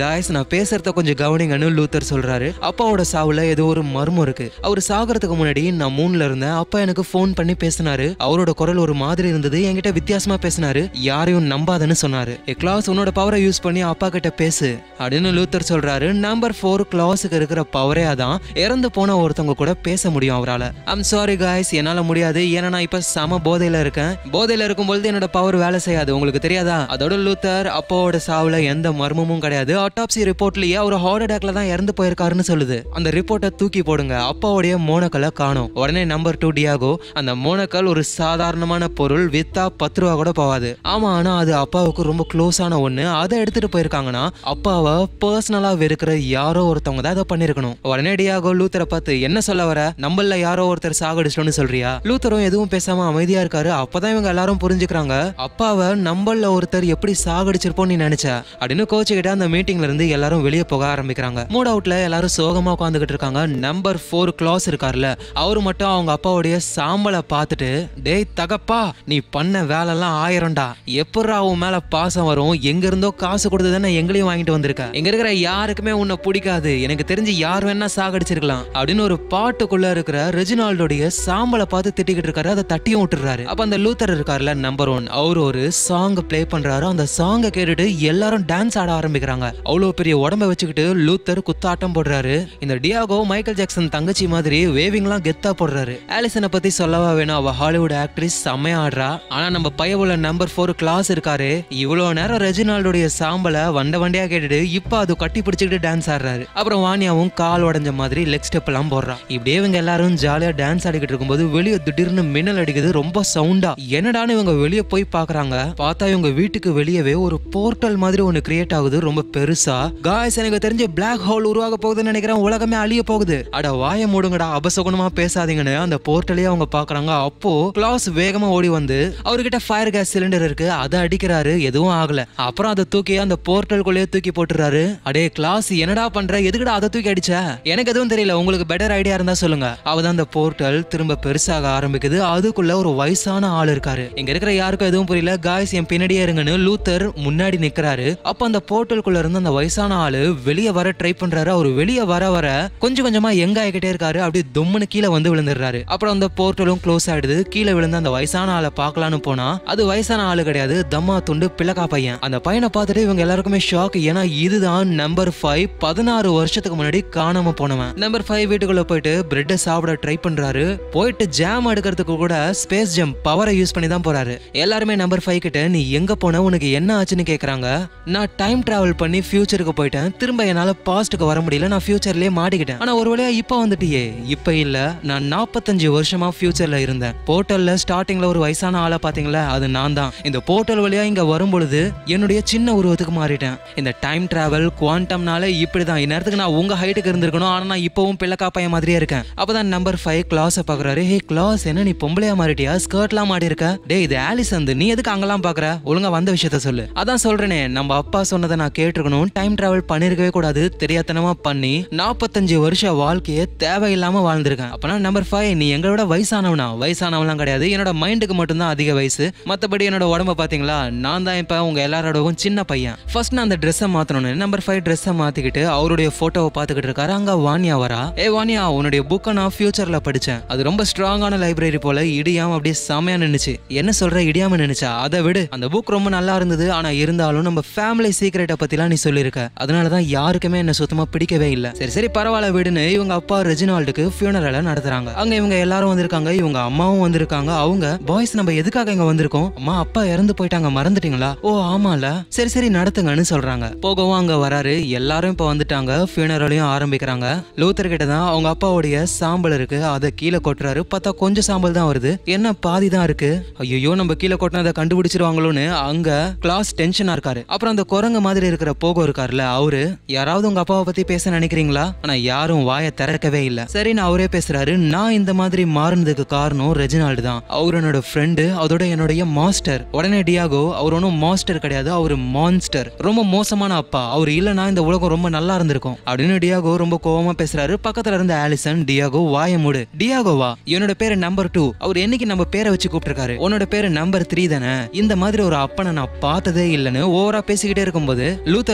Speaker 1: நான் பேசுறத கொஞ்சம் கவனிங்கன்னு லூத்தர் சொல்றாரு அப்பாவோட சாவுல ஏதோ ஒரு மர்மம் இருக்கு அவர் சாகிறதுக்கு முன்னாடி நான் மூணுல இருந்தேன் அப்பா எனக்கு ஃபோன் பண்ணி பேசினாரு அவரோட குரல் ஒரு மாதிரி இருந்தது என்கிட்ட வித்தியாசமா பேசினாரு யாரையும் நம்பாதன்னு சொன்னாரு "ஏ, கிளாஸ் உன்னோட பவரை யூஸ் பண்ணி அப்பா கிட்ட பேசு அப்படின்னு லூத்தர் சொல்றாரு நம்பர் ஃபோர் கிளாஸுக்கு இருக்கிற பவரே அதான் இறந்து போன ஒருத்தவங்க கூட பேச முடியும் அவரால் ஐம் சாரி காய்ஸ் என்னால முடியாது ஏன்னா நான் இப்ப சம போதையில இருக்கேன் போதையில இருக்கும்பொழுது என்னோட பவர் வேலை செய்யாது உங்களுக்கு தெரியாதா அதோட லூத்தர் அப்பாவோட சாவுல எந்த மர்மமும் கிடையாது அட்டாப்சி ரிப்போர்ட்லயே அவர் ஹார்ட் அட்டாக்ல தான் இறந்து போயிருக்காருன்னு சொல்லுது அந்த ரிப்போர்ட்டை தூக்கி போடுங்க அப்பாவுடைய மோனக்கலை காணும் உடனே நம்பர் டூ டியாகோ அந்த மோனக்கல் ஒரு சாதாரணமான பொருள் வித்தா பத்து ரூபா கூட போகாது ஆமா ஆனா அது அப்பாவுக்கு ரொம்ப க்ளோஸான ஒண்ணு அதை எடுத்துட்டு போயிருக்காங்கன்னா அப்பாவை பர்சனலா வெறுக்கிற யாரோ ஒருத்தவங்க தான் அதை பண்ணிருக்கணும் உடனே டியாகோ லூத்தரை பார்த்து என்ன சொல்ல வர நம்மள யாரோ ஒருத்தர் சாகடிச்சிட்டோம்னு சொல்றியா லூத்தரும் எதுவும் பேசாம அமைதியா இருக்காரு அப்பதான் இவங்க எல்லாரும் புரிஞ்சுக்கிறாங்க அப்பாவை நம்மள ஒருத்தர் எப்படி சாகடிச்சிருப்போம் நீ நினைச்ச அப்படின்னு கோச்சுக்கிட்ட அந்த மீட்டிங்ல இருந்து எல்லாரும் வெளியே போக ஆரம்பிக்கிறாங்க மூட் அவுட்ல எல்லாரும் சோகமா உட்காந்துக்கிட்டு இருக்காங்க நம்பர் ஃபோர் கிளாஸ் இருக்கார்ல அவரு மட்டும் அவங்க அப்பாவுடைய சாம்பலை பார்த்துட்டு டேய் தகப்பா நீ பண்ண வேலைலாம் ஆயிரம்டா எப்படா உன் மேல பாசம் வரும் எங்க இருந்தோ காசு கொடுத்து தானே எங்களையும் வாங்கிட்டு வந்திருக்க இங்க இருக்கிற யாருக்குமே உன்னை பிடிக்காது எனக்கு தெரிஞ்சு யார் வேணா சாகடிச்சிருக்கலாம் அப்படின்னு ஒரு பாட்டுக்குள்ள இருக்கிற ரெஜினால்டோடைய சாம்பலை பார்த்து திட்டிக்கிட்டு இருக்காரு அதை தட்டியும் விட்டுறாரு அப்ப அந்த லூத்தர் இருக்கார்ல நம்பர் ஒன் அவர் ஒரு சாங் ப்ளே பண்றாரு அந்த சாங்கை கேட்டுட்டு எல்லாரும் டான்ஸ் ஆட ஆரம்பிக்கிறாங்க அவ்வளவு பெரிய உடம்ப வச்சுக்கிட்டு லூத்தர் குத்தாட்டம் போடுறாரு இந்த டியாகோ மைக்கேல் ஜாக்சன் தங்கச்சி மாதிரி வேவிங்லாம் கெத்தா போடுறாரு ஆலிசனை பத்தி சொல்லவா வேணும் அவ ஹாலிவுட் ஆக்ட்ரஸ் செம்மையா ஆடுறா ஆனா நம்ம பையவுல நம்பர் ஃபோர் கிளாஸ் இருக்காரு இவ்வளவு நேரம் ரெஜினால்டோடைய சாம்பலை வண்ட வண்டியா கேட்டுட்டு இப்ப அது கட்டி பிடிச்சிக்கிட்டு டான்ஸ் ஆடுறாரு அப்புறம் வாணியாவும் கால் உடைஞ்ச மாதிரி லெக் ஸ்டெப் எல்லாம் போடுறான் இப்படியே இவங்க எல்லாரும் ஜாலியா டான்ஸ் ஆடிக்கிட்டு இருக்கும்போது வெளியே திடீர்னு மின்னல் அடிக்குது ரொம்ப சவுண்டா என்னடான்னு இவங்க வெளியே போய் பாக்குறாங்க பார்த்தா இவங்க வீட்டுக்கு வெளியவே ஒரு போர்ட்டல் மாதிரி ஒன்னு கிரியேட் ஆகுது ரொம்ப பெருசா காய்ஸ் எனக்கு தெரிஞ்சு Black ஹோல் உருவாக போகுதுன்னு நினைக்கிறேன் உலகமே அழிய போகுது அட வாய மூடுங்கடா அபசகுணமா பேசாதீங்கன்னு அந்த போர்ட்டலே அவங்க பாக்குறாங்க அப்போ கிளாஸ் வேகமா ஓடி வந்து அவர்கிட்ட ஃபயர் கேஸ் சிலிண்டர் இருக்கு அதை அடிக்கிறாரு எதுவும் ஆகல அப்புறம் அதை தூக்கி அந்த போர்ட்டலுக்குள்ளேயே தூக்கி போட்டுறாரு அடே கிளாஸ் என்னடா பண்ற எதுக்குடா அதை தூக்கி அடிச்ச எனக்கு எதுவும் தெரியல உங்களுக்கு பெட்டர் ஐடியா இருந்தா சொல்லுங்க அவதான் அந்த போர்ட்டல் திரும்ப பெருசாக ஆரம்பிக்குது அதுக்குள்ள ஒரு வயசான ஆள் இருக்காரு இங்க இருக்கிற யாருக்கும் எதுவும் புரியல காய்ஸ் என் பின்னாடியே இருங்கன்னு லூத்தர் முன்னாடி நிக்கிறாரு அப்ப அந்த போர்ட்டலுக்குள்ள இருந்து அந்த வயசான ஆளு வெளியே வர ட்ரை பண்றாரு அவர் வெளியே வர வர கொஞ்சம் கொஞ்சமா எங்க ஆகிட்டே இருக்காரு அப்படியே தொம்முன்னு கீழே வந்து விழுந்துடுறாரு அப்புறம் அந்த போர்ட்டலும் க்ளோஸ் ஆயிடுது கீழே விழுந்து அந்த வயசான ஆளை பார்க்கலான்னு போனா அது வயசான ஆளு கிடையாது தம்மா துண்டு பிளக்கா பையன் அந்த பையனை பார்த்துட்டு இவங்க எல்லாருக்குமே ஷாக் ஏன்னா இதுதான் நம்பர் ஃபைவ் பதினாறு வருஷத்துக்கு முன்னாடி காணாம போனவன் நம்பர் ஃபைவ் வீட்டுக்குள்ள போயிட்டு பிரெட்டை சாப்பிட ட்ரை பண்றாரு போயிட்டு ஜாம் எடுக்கிறதுக்கு கூட ஸ்பேஸ் ஜம் பவரை யூஸ் பண்ணி தான் போறாரு எல்லாருமே நம்பர் ஃபைவ் கிட்ட நீ எங்க போன உனக்கு என்ன ஆச்சுன்னு கேக்குறாங்க நான் டைம் டிராவல் பண்ணி ஃபியூச்சருக்கு போயிட்டேன் திரும்ப என்னால பாஸ்ட்டுக்கு வர முடியல நான் ஃபியூச்சர்லயே மாட்டிக்கிட்டேன் ஆனா ஒரு வழியா இப்ப வந்துட்டியே இப்ப இல்ல நான் நாற்பத்தஞ்சு வருஷமா ஃபியூச்சர்ல இருந்தேன் போர்ட்டல்ல ஸ்டார்டிங்ல ஒரு வயசான ஆளை பாத்தீங்களா அது நான் தான் இந்த போர்ட்டல் வழியா இங்க வரும் பொழுது என்னுடைய சின்ன உருவத்துக்கு மாறிட்டேன் இந்த டைம் டிராவல் குவாண்டம்னால இப்படிதான் இந்நேரத்துக்கு நான் உங்க ஹைட்டுக்கு இருந்திருக்கணும் ஆனா நான் இப்பவும் பிள்ளக்கா பையன் மாதிரியே இருக்கேன் அப்பதான் நம்பர் ஃபைவ் கிளாஸை பாக்குறாரு ஹே கிளாஸ் என்ன நீ பொம்பளையா மாறிட்டியா ஸ்கர்ட்லாம் மாடி இருக்க டேய் இது ஆலிஸ் வந்து நீ எதுக்கு அங்கெல்லாம் பாக்குற ஒழுங்கா வந்த விஷயத்த சொல்லு அதான் சொல்றேனே நம்ம அப்பா சொன்னதை நான் கேட்டிருக்கணும் டைம் டிராவல் பண்ணிருக்கவே கூடாது தெரியாத்தனமா பண்ணி நாற்பத்தஞ்சு வருஷ வாழ்க்கையை தேவையில்லாம வாழ்ந்திருக்கேன் அப்பனா நம்பர் ஃபைவ் நீ எங்களோட வயசானவனா வயசானவன்லாம் கிடையாது என்னோட மைண்டுக்கு மட்டும்தான் அதிக வயசு மத்தபடி என்னோட உடம்ப பாத்தீங்களா நான் தான் இப்ப உங்க எல்லாரோடவும் சின்ன பையன் ஃபர்ஸ்ட் நான் அந்த ட்ரெஸ்ஸை மாத்தணும்னு நம்பர் ஃபைவ் ட்ரெஸ்ஸை மாத்திக்கிட்டு அவருடைய போட்டோவை பார்த்துக்கிட்டு இருக்காரு அங்க வாணியா வரா ஏ வாணியா உன்னுடைய புக்கை நான் ஃபியூச்சர்ல படிச்சேன் அது ரொம்ப ஸ்ட்ராங்கான லைப்ரரி போல இடியாம அப்படியே செமையா நின்னுச்சு என்ன சொல்ற இடியாம நின்னுச்சா அதை விடு அந்த புக் ரொம்ப நல்லா இருந்தது ஆனா இருந்தாலும் நம்ம ஃபேமிலி சீக்ரெட்டை பத்திலாம் நீ சொல்லியிருக்க அதனால தான் யாருக்குமே என்ன சுத்தமா பிடிக்கவே இல்லை சரி சரி பரவாயில்ல விடுன்னு இவங்க அப்பா ரெஜினால்டுக்கு ஃபியூனரலை நடத்துறாங்க அங்க இவங்க எல்லாரும் வந்திருக்காங்க இவங்க அம்மாவும் வந்திருக்காங்க அவங்க பாய்ஸ் நம்ம எதுக்காக இங்க வந்திருக்கோம் அம்மா அப்பா இறந்து போயிட்டாங்க மறந்துட்டீங்களா ஓ ஆமால சரி சரி நடத்துங்கன்னு சொல்றாங்க போகவும் அங்க வராரு எல்லாரும் இப்ப வந்துட்டாங்க ஃபியூனரலையும் ஆரம்பிக்கிறாங்க லூத்தர் கிட்ட தான் அவங்க அப்பாவுடைய சாம்பல் இருக்கு அதை கீழே கொட்டுறாரு பார்த்தா கொஞ்சம் சாம்பல் தான் வருது என்ன பாதி தான் இருக்கு ஐயோ நம்ம கீழே கொட்டினதை கண்டுபிடிச்சிருவாங்களோன்னு அங்க கிளாஸ் டென்ஷனா இருக்காரு அப்புறம் அந்த குரங்கு மாதிரி இருக்கிற போகோ இருக்காருல்ல அவரு யாராவது உங்க அப்பாவை பத்தி பேச நினைக்கிறீங்களா ஆனா யாரும் வாயை திறக்கவே இல்ல சரி நான் அவரே பேசுறாரு நான் இந்த மாதிரி மாறினதுக்கு காரணம் ரெஜினால்டு தான் அவர் என்னோட ஃப்ரெண்டு அதோட என்னுடைய மாஸ்டர் உடனே டியாகோ அவர் ஒன்றும் மாஸ்டர் கிடையாது அவர் மான்ஸ்டர் ரொம்ப மோசமான அப்பா அவர் இல்லைன்னா இந்த உலகம் ரொம்ப நல்லா இருந்திருக்கும் அப்படின்னு டியாகோ ரொம்ப கோவமா பேசுறாரு பக்கத்துல இருந்த ஆலிசன் டியாகோ வாய மூடு டியாகோவா என்னோட பேரு நம்பர் டூ அவர் என்னைக்கு நம்ம பேரை வச்சு கூப்பிட்டிருக்காரு உன்னோட பேரு நம்பர் த்ரீ தானே இந்த மாதிரி ஒரு அப்பனை நான் பார்த்ததே இல்லைன்னு ஓவரா பேசிக்கிட்டே இருக்கும்போது லூத்தர் வந்து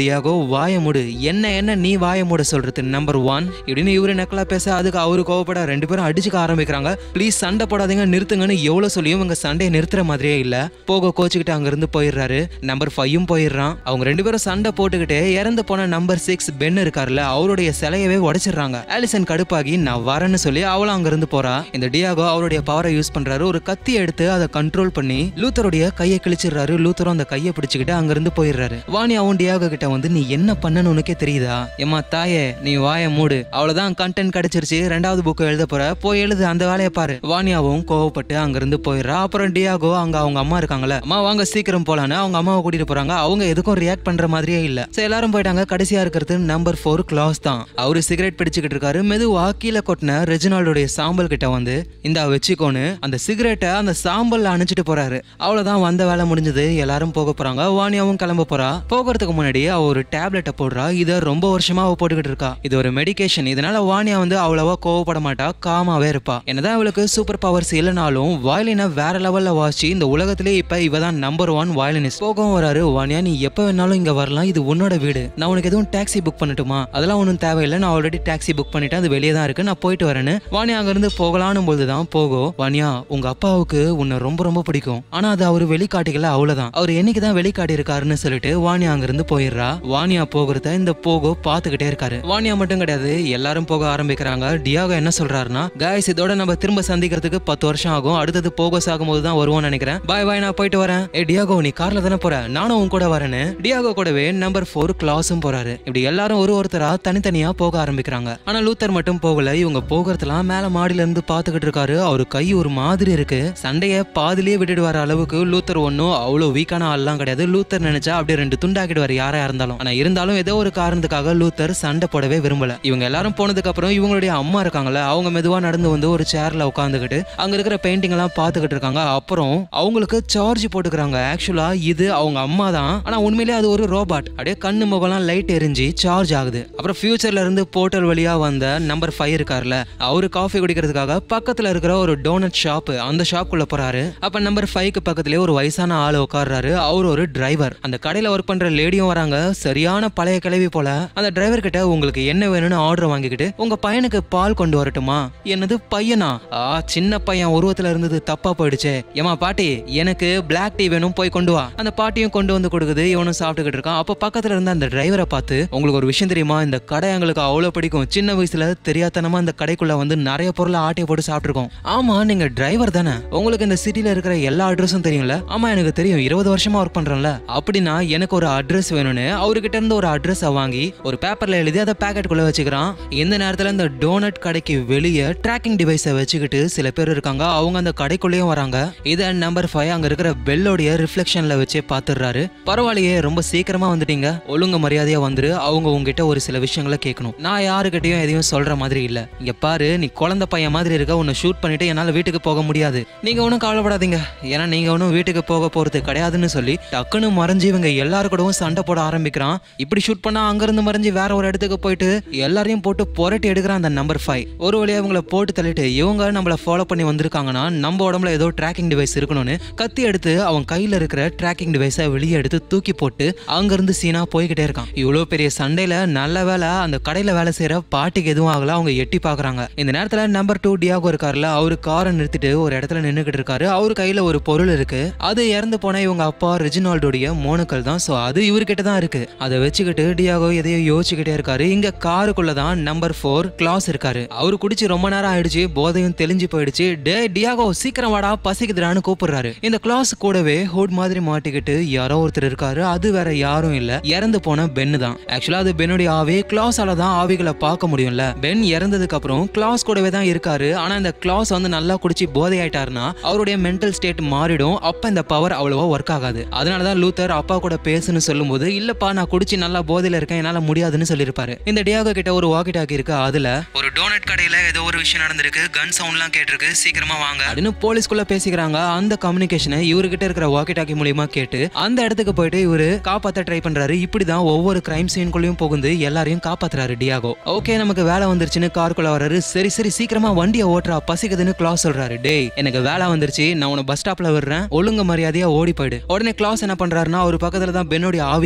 Speaker 1: டியாகோ வாய மூடு என்ன என்ன நீ வாய மூட சொல்றது நம்பர் ஒன் இப்படின்னு இவரு நக்கலா பேச அதுக்கு அவரு கோவப்பட ரெண்டு பேரும் அடிச்சுக்க ஆரம்பிக்கிறாங்க ப்ளீஸ் சண்டை போடாதீங்க நிறுத்துங்கன்னு எவ்வளவு சொல்லியும் இவங்க சண்டையை நிறுத்துற மாதிரியே இல்ல போக கோச்சுக்கிட்டு அங்க இருந்து போயிடுறாரு நம்பர் ஃபைவும் போயிடுறான் அவங்க ரெண்டு பேரும் சண்டை போட்டுக்கிட்டே இறந்து போன நம்பர் சிக்ஸ் பென் இருக்காருல்ல அவருடைய சிலையவே உடைச்சிடுறாங்க ஆலிசன் கடுப்பாகி நான் வரேன்னு சொல்லி அவளும் அங்க இருந்து போறா இந்த டியாகோ அவருடைய பவரை யூஸ் பண்றாரு ஒரு கத்தி எடுத்து அதை கண்ட்ரோல் பண்ணி லூத்தருடைய கையை கிழிச்சிடுறாரு லூத்தரும் அந்த கையை பிடிச்சுக்கிட்டு அங்க இருந்து போயிடுறாரு வாணியாவும் டியாகோ கிட்ட வந்து நீ என்ன பண்ணனு உனக்கே தெரியுதா ஏமா தாயே நீ வாய மூடு அவ்வளவுதான் கண்டென்ட் கிடைச்சிருச்சு ரெண்டாவது புக் எழுத போற போய் எழுது அந்த வேலையை பாரு வாணியாவும் கோவப்பட்டு அங்க இருந்து போயிடுறா அப்புறம் டியாகோ அங்க அவங்க அம்மா இருக்காங்கல்ல அம்மா வாங்க சீக்கிரம் போலான்னு அவங்க அம்மாவை கூட்டிட்டு போறாங்க அவங்க எதுக்கும் ரியாக்ட் பண்ற மாதிரியே இல்ல சரி எல்லாரும் போயிட்டாங்க கடைசியா இருக்கிறது நம்பர் ஃபோர் கிளாஸ் தான் அவரு சிகரெட் பிடிச்சுக்கிட்டு இருக்காரு மெதுவா கீழே கொட்டின ரெஜினால்டோடைய சாம்பல் கிட்ட வந்து இந்த வச்சுக்கோன்னு அந்த சிகரெட்டை அந்த சாம்பல்ல அணைச்சிட்டு போறாரு அவ்வளவுதான் வந்த வேலை முடிஞ்சது எல்லாரும் போக போறாங்க வாணியாவும் கிளம்ப போறா போகிறதுக்கு முன்னாடி அவ ஒரு டேப்லெட்டை போடுறா இதை ரொம்ப வருஷமா அவ போட்டுக்கிட்டு இருக்கா இது ஒரு மெடிகேஷன் இதனால வாணியா வந்து அவ்வளவா கோவப்பட மாட்டா காமாவே இருப்பா என்னதான் அவளுக்கு சூப்பர் பவர்ஸ் இல்லைனாலும் வயலினை வேற லெவல்ல வாசி இந்த உலகத்திலே இப்ப இவ தான் நம்பர் ஒன் வயலினிஸ்ட் போகவும் வராரு வாணியா நீ எப்ப வேணாலும் இங்க வரலாம் இது உன்னோட வீடு நான் உனக்கு எதுவும் டாக்ஸி புக் பண்ணட்டுமா அதெல்லாம் ஒன்றும் தேவையில்லை நான் ஆல்ரெடி டாக்ஸி புக் பண்ணிட்டேன் அது வெளியே தான் இருக்கு நான் போயிட்டு வரேன்னு வாணியா அங்கிருந்து போகலான்னு பொழுது தான் போகும் வாணியா உங்க அப்பாவுக்கு உன்னை ரொம்ப ரொம்ப பிடிக்கும் ஆனா அது அவரு வெளிக்காட்டிக்கல அவ்வளவுதான் அவர் என்னைக்கு தான் வெளிக்காட்டி இருக்காருன்னு சொல்லிட்டு வாணியா அங்கிருந்து போயிடுறா வாணியா போகிறத இந்த போகோ பாத்துக்கிட்டே இருக்காரு வாணியா மட்டும் கிடையாது எல்லாரும் போக ஆரம்பிக்கிறாங்க டியாகோ என்ன சொல்றாருன்னா காய்ஸ் இதோட நம்ம திரும்ப சந்திக்கிறதுக்கு பத்து வருஷம் ஆகும் அடுத்தது போகோஸ் ஆகும்போது தான் வருவோம்னு நினைக்கிறேன் பாய் பாய் நான் போயிட்டு வரேன் ஏ டியாகோ நீ கார்ல தானே போற நானும் உன் கூட வரேன்னு டியாகோ கூடவே நம்பர் ஃபோர் கிளாஸும் போறாரு இப்படி எல்லாரும் ஒரு ஒருத்தரா தனித்தனியா போக ஆரம்பிக்கிறாங்க ஆனா லூத்தர் மட்டும் போகல இவங்க போகிறதெல்லாம் மேல மாடியில இருந்து பாத்துக்கிட்டு இருக்காரு அவரு கை ஒரு மாதிரி இருக்கு சண்டைய பாதிலேயே விட்டுட்டு வர அளவுக்கு லூத்தர் ஒன்னும் அவ்வளவு வீக்கான ஆள்லாம் கிடையாது லூத்தர் நினைச்சா அப்படியே ரெண்டு துண்டாக்கிடுவாரு யாரா இருந்தாலும் ஆனா இருந்தாலும் ஏதோ ஒரு காரணத்துக்காக லூத்தர் சண்டை போடவே விரும்பல இவங்க எல்லாரும் போனதுக்கு அப்புறம் இவங்களுடைய அம்மா இருக்காங்கல்ல அவங்க மெதுவா நடந்து வந்து ஒரு சேர்ல உட்காந்துக்கிட்டு அங்க இருக்கிற பெயிண்டிங் எல்லாம் பாத்துக்கிட்டு இருக்காங்க அப்புறம் அவங்களுக்கு சார்ஜ் போட்டுக்கிறாங்க ஆக்சுவலா இது அவங்க அம்மா தான் ஆனா உண்மையிலேயே அது ஒரு ரோபாட் அப்படியே கண்ணு முகம்லாம் லைட் எரிஞ்சு சார்ஜ் ஆகுது அப்புறம் ஃபியூச்சர்ல இருந்து போர்ட்டல் வழியா வந்த நம்பர் ஃபைவ் இருக்கார்ல அவரு காஃபி குடிக்கிறதுக்காக பக்கத்துல இருக்கிற ஒரு டோனட் ஷாப் அந்த ஷாப்புக்குள்ள போறாரு அப்ப நம்பர் ஃபைவ்க்கு பக்கத்துலயே ஒரு வயசான ஆள் உட்கார்றாரு அவர் ஒரு டிரைவர் அந்த கடையில ஒர்க் பண்ற லேடியும் வராங்க சரியான பழைய கிளவி போல அந்த டிரைவர் கிட்ட உங்களுக்கு என்ன வேணும்னு ஆர்டர் வாங்கிக்கிட்டு உங்க பையனுக்கு பால் கொண்டு வரட்டுமா என்னது பையனா ஆ சின்ன பையன் உருவத்துல இருந்தது தப்பா போயிடுச்சே ஏமா பாட்டி எனக்கு பிளாக் டீ வேணும் போய் கொண்டு வா அந்த பாட்டியும் கொண்டு வந்து கொடுக்குது இவனும் சாப்பிட்டுக்கிட்டு இருக்கான் அப்ப பக்கத்துல இருந்த அந்த டிரைவரை பார்த்து உங்களுக்கு ஒரு விஷயம் தெரியுமா இந்த கடை எங்களுக்கு அவ்வளவு பிடிக்கும் சின்ன வயசுல தெரியாதனமா இந்த கடைக்குள்ள வந்து நிறைய பொருளை ஆட்டையை போட்டு சாப்பிட்டுருக்கோம் ஆமா நீங்க டிரைவர் தானே உங்களுக்கு இந்த சிட்டில இருக்கிற எல்லா அட்ரஸும் தெரியும்ல ஆமா எனக்கு தெரியும் இருபது வருஷமா ஒர்க் பண்றேன்ல அப்படின்னா எனக்கு ஒரு அட்ரஸ் வேணும்னு அவர்கிட்ட இருந்து ஒரு அட்ரஸை வாங்கி ஒரு பேப்பர்ல எழுதி அதை பேக்கெட்டுக்குள்ள வச்சுக்கிறான் இந்த நேரத்துல இந்த டோனட் கடைக்கு வெளியே ட்ராக்கிங் டிவைஸை வச்சுக்கிட்டு சில பேர் இருக்காங்க அவங்க அந்த கடைக்குள்ளேயும் வராங்க இதை நம்பர் ஃபைவ் அங்க இருக்கிற பெல்லோடைய ரிஃப்ளெக்ஷன்ல வச்சே பாத்துடுறாரு பரவாயில்லையே ரொம்ப சீக்கிரமா வந்துட்டீங்க ஒழுங்கு மரியாதையா வந்துரு அவங்க உங்ககிட்ட ஒரு சில விஷயங்களை கேட்கணும் நான் யாருக்கிட்டையும் எதையும் சொல்ற மாதிரி இல்ல இங்க பாரு நீ குழந்தை பையன் மாதிரி இருக்க உன்னை ஷூட் பண்ணிட்டு என்னால வீட்டுக்கு போக முடியாது நீங்க ஒன்றும் கவலைப்படாதீங்க ஏன்னா நீங்க ஒன்றும் வீட்டுக்கு போக போறது கிடையாதுன்னு சொல்லி டக்குன்னு மறைஞ்சு இவங்க எல்லாரு கூடவும் சண்டை போட ஆரம்பிக்கிறான் இப்படி ஷூட் பண்ணா அங்கிருந்து மறைஞ்சு வேற ஒரு இடத்துக்கு போயிட்டு எல்லாரையும் போட்டு புரட்டி எடுக்கிறான் அந்த நம்பர் ஃபைவ் ஒரு வழியா இவங்கள போட்டு தள்ளிட்டு இவங்க நம்மள ஃபாலோ பண்ணி வந்திருக்காங்கன்னா நம்ம உடம்புல ஏதோ ட்ராக்கிங் டிவைஸ் இருக்கணும்னு கத்தி எடுத்து அவன் கையில இருக்கிற ட்ராக்கிங் டிவைஸை வெளியே எடுத்து தூக்கி போட்டு அங்கிருந்து சீனா போய்கிட்டே இருக்கான் இவ்வளோ பெரிய சண்டையில நல்ல வேலை அந்த கடையில வேலை செய்யற பாட்டிக்கு எதுவும் ஆகல அவங்க எட்டி பாக்குறாங்க இந்த நேரத்துல நம்பர் டூ டியாகோ இருக்காருல்ல அவரு காரை நிறுத்திட்டு ஒரு இடத்துல நின்னுகிட்டு இருக்காரு அவர் கையில ஒரு பொருள் இருக்கு அது இறந்து போன இவங்க அப்பா ரெஜினால்டோடைய மோனுக்கள் தான் சோ அது இவர்கிட்ட தான் இருக்கு அதை வச்சுக்கிட்டு டியாகோ எதையோ யோசிச்சுக்கிட்டே இருக்காரு இங்க காருக்குள்ள தான் நம்பர் ஃபோர் கிளாஸ் இருக்காரு அவரு குடிச்சு ரொம்ப நேரம் ஆயிடுச்சு போதையும் தெளிஞ்சு போயிடுச்சு டே டியாகோ சீக்கிரம் வாடா பசிக்குதுடான்னு கூப்பிடுறாரு இந்த கிளாஸ் கூடவே ஹூட் மாதிரி மாட்டிக்கிட்டு யாரோ ஒருத்தர் இருக்காரு அது வேற யாரும் இல்ல இறந்து போன பென்னு தான் ஆக்சுவலா அது பென்னுடைய ஆவி கிளாஸால தான் ஆவிகளை பார்க்க முடியும்ல பென் இறந்ததுக்கு அப்புறம் கிளாஸ் கூடவே தான் இருக்காரு ஆனா இந்த கிளாஸ் வந்து நல்லா குடிச்சு போதை ஆயிட்டாருன்னா அவருடைய மென்டல் ஸ்டேட் மாறிடும் அப்ப இந்த பவர் அவ்வளவா ஒர்க் ஆகாது அதனாலதான் லூத்தர் அப்பா கூட பேசுன்னு சொல்லும்போது இல்லப்பா நான் குடிச்சு நல்லா போதையில இருக்கேன் என்னால முடியாதுன்னு சொல்லியிருப்பாரு இந்த டியாகோ கிட்ட ஒரு வாக்கி டாக்கி இருக்கு அதுல ஒரு டோனட் கடையில ஏதோ ஒரு விஷயம் நடந்திருக்கு கன் சவுண்ட்லாம் கேட்டிருக்கு சீக்கிரமா வாங்க அப்படின்னு போலீஸ்குள்ள பேசிக்கிறாங்க அந்த கம்யூனிகேஷனை இவர்கிட்ட இருக்கிற வாக்கி டாக்கி மூலியமா கேட்டு அந்த இடத்துக்கு போயிட்டு இவரு காப்பாத்த ட்ரை பண்றாரு இப்படிதான் ஒவ்வொரு கிரைம் சீனுக்குள்ளயும் புகுந்து எல்லாரையும் காப்பாத்துறாரு டியாகோ ஓகே நமக்கு வேலை வந்துருச்சுன்னு காருக்குள்ள வராரு சரி சரி சீக்கிரமா வண்டியை ஓட்டுறா பசிக்குதுன்னு கிளாஸ் சொல்றாரு டேய் எனக்கு வேலை வந்துருச்சு நான் உன பஸ் ஸ்டாப்ல விடுறேன் ஒழுங்கு மரியாதையா ஓடி போயிடு உடனே கிளாஸ் என்ன பண்றாருன்னா ஒரு பக்கத்துல தான் பென்னோடைய ஆவி இருக்குல்ல அது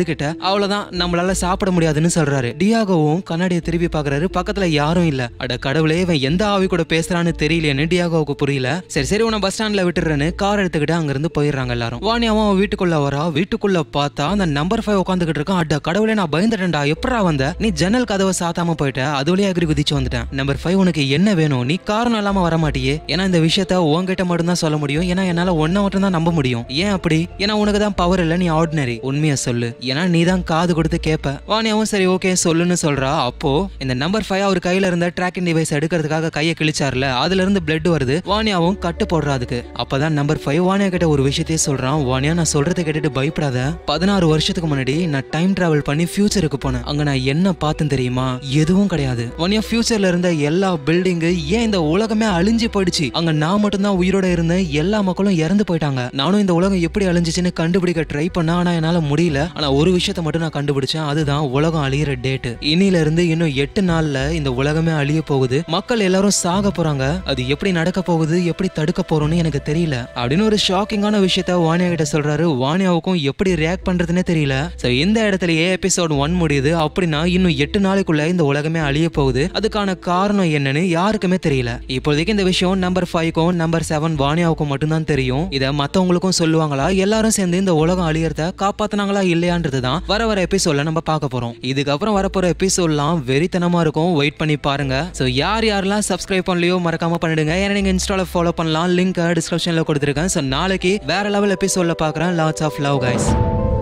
Speaker 1: அதுகிட்ட அவ்வளவுதான் நம்மளால சாப்பிட முடியாதுன்னு சொல்றாரு டியாகோவும் கண்ணாடியை திருப்பி பாக்குறாரு பக்கத்துல யாரும் இல்ல அட கடவுளே இவன் எந்த ஆவி கூட பேசுறான்னு தெரியலையேன்னு டியாகோவுக்கு புரியல சரி சரி உன பஸ் ஸ்டாண்ட்ல விட்டுறேன்னு கார் எடுத்துக்கிட்டு அங்க இருந்து போயிடுறாங்க எல்லாரும் வாணியாவும் அவன் வீட்டுக்குள்ள வரா வீட்டுக்குள்ள பார்த்தா அந்த நம்பர் ஃபைவ் உட்காந்துக்கிட்டு இருக்கான் அட கடவுளே நான் பயந்துட்டேன்டா எப்படா வந்த நீ ஜன்னல் கதவை சாத்தாம போயிட்ட அது வழியா எகிரி குதிச்சு வந்துட்டேன் நம்பர் ஃபைவ் உனக்கு என்ன வேணும் நீ காரணம் இல்லாம வர மாட்டியே ஏன்னா இந்த விஷயத்த உன்கிட்ட மட்டும் தான் சொல்ல முடியும் ஏன்னா என்னால ஒன்ன மட்டும் தான் நம்ப முடியும் ஏன் அப்படி ஏன்னா உனக்கு தான் பவர் இல்ல நீ ஆர்டினரி உண்மையை சொல்லு ஏன்னா நீ தான் காது கொடுத்து கேப்ப வாணியாவும் சரி ஓகே சொல்லுன்னு சொல்றா அப்போ இந்த நம்பர் ஃபைவ் அவர் கையில இருந்த ட்ராக்கிங் டிவைஸ் எடுக்கிறதுக்காக கையை கிழிச்சார்ல அதுல இருந்து பிளட் வருது வாணியாவும் கட்டு போடுறா அதுக்கு அப்பதான் நம்பர் ஃபைவ் வாணியா கிட்ட ஒரு விஷயத்தையே சொல்றான் வாணியா நான் சொல்றதை கேட்டுட்டு பயப்படாத பதினாறு வருஷத்துக்கு முன்னாடி நான் டைம் டிராவல் பண்ணி ஃபியூச்சருக்கு போனேன் அங்க நான் என்ன பார்த்தேன் தெரியுமா எதுவும் கிடையாது வாணியா ஃபியூச்சர்ல இருந்த எல்லா பில்டிங்கு ஏன் இந்த உலகமே அழிஞ்சு போயிடுச்சு அங்க நான் மட்டும்தான் உயிரோட இருந்தேன் எல்லா மக்களும் இறந்து போயிட்டாங்க நானும் இந்த உலகம் எப்படி அழிஞ்சிச்சுன்னு கண்டுபிடிக்க ட்ரை பண்ண ஆனா என்னால முடியல ஆனா ஒரு விஷயத்த மட்டும் நான் கண்டுபிடிச்சேன் அதுதான் உலகம் அழியிற டேட் இன்னில இருந்து இன்னும் எட்டு நாள்ல இந்த உலகமே அழிய போகுது மக்கள் எல்லாரும் சாக போறாங்க அது எப்படி நடக்க போகுது எப்படி தடுக்க போறோம்னு எனக்கு தெரியல அப்படின்னு ஒரு ஷாக்கிங்கான விஷயத்த வாணியா கிட்ட சொல்றாரு வாணியாவுக்கும் எப்படி ரியாக்ட் பண்றதுனே தெரியல சோ இந்த இடத்துலயே எபிசோட் ஒன் முடியுது அப்படின்னா இன்னும் எட்டு நாளைக்குள்ள இந்த உலகமே அழிய போகுது அதுக்கான காரணம் என்னன்னு யாருக்குமே தெரியல இப்போதைக்கு இந்த விஷயம் நம்பர் ஃபைவ்க்கும் நம்பர் செவன் வாணியாவுக்கும் மட்டும்தான் தெரியும் இதை மத்தவங்களுக்கும் சொல்லுவாங்களா எல்லாரும் சேர்ந்து இந்த உலகம் அழியறத காப்பாத்துனாங்களா இல்லையான்றது தான் வர வர எபிசோட்ல நம்ம பார்க்க போறோம் இதுக்கப்புறம் வரப்போற எபிசோட்லாம் வெறித்தனமா இருக்கும் வெயிட் பண்ணி பாருங்க ஸோ யார் யாரெல்லாம் சப்ஸ்கிரைப் பண்ணலையோ மறக்காம பண்ணிடுங்க ஏன்னா நீங்க இன்ஸ்டால ஃபாலோ பண்ணலாம் லிங்க் டிஸ்கிரிப்ஷன்ல கொடுத்துருக்கேன் ஸோ நாளைக்கு வேற லெவல் எபிசோட்ல பார்க்குறேன் லாட்ஸ் ஆஃப் லவ் கைஸ்